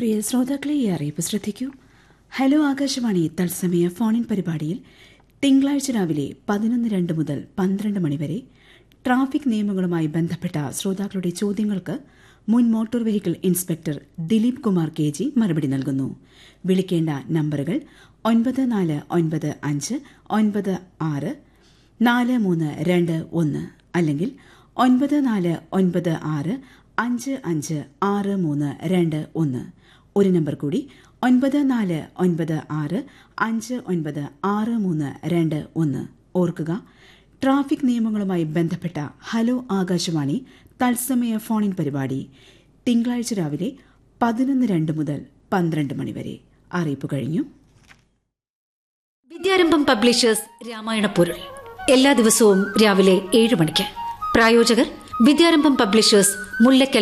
പ്രിയ ശ്രോതാക്കളെ ഈ അറിയിപ്പ് ശ്രദ്ധിക്കൂ ഹലോ ആകാശവാണി തത്സമയ ഫോണിൻ പരിപാടിയിൽ തിങ്കളാഴ്ച രാവിലെ പതിനൊന്ന് രണ്ട് മുതൽ പന്ത്രണ്ട് മണിവരെ ട്രാഫിക് നിയമങ്ങളുമായി ബന്ധപ്പെട്ട ശ്രോതാക്കളുടെ ചോദ്യങ്ങൾക്ക് മുൻ motor vehicle inspector Dileep Kumar K G മറുപടി നൽകുന്നു വിളിക്കേണ്ട നമ്പറുകൾ ഒൻപത് നാല് ഒൻപത് അഞ്ച് ഒൻപത് ആറ് നാല് മൂന്ന് രണ്ട് ഒന്ന് അല്ലെങ്കിൽ ഒൻപത് നാല് ഒൻപത് ആറ് അഞ്ച് അഞ്ച് ആറ് മൂന്ന് രണ്ട് ഒന്ന് ഒരു നമ്പർ കൂടി ഒൻപത് നാല് ഒൻപത് ആറ് അഞ്ച് ഒൻപത് ആറ് മൂന്ന് രണ്ട് ഒന്ന് ഓർക്കുക ട്രാഫിക് നിയമങ്ങളുമായി ബന്ധപ്പെട്ട ഹലോ ആകാശവാണി തത്സമയ ഫോണിൻ പരിപാടി തിങ്കളാഴ്ച രാവിലെ പതിനൊന്ന് രണ്ട് മുതൽ പന്ത്രണ്ട് മണിവരെ അറിയിപ്പ് കഴിഞ്ഞു വിദ്യാരംഭം പബ്ലിഷേഴ്സ് രാമായണ പൊരുൾ എല്ലാ ദിവസവും രാവിലെ ഏഴ് മണിക്ക് പ്രായോജകർ വിദ്യാരംഭം പബ്ലിഷേഴ്സ് മുല്ലക്കൽ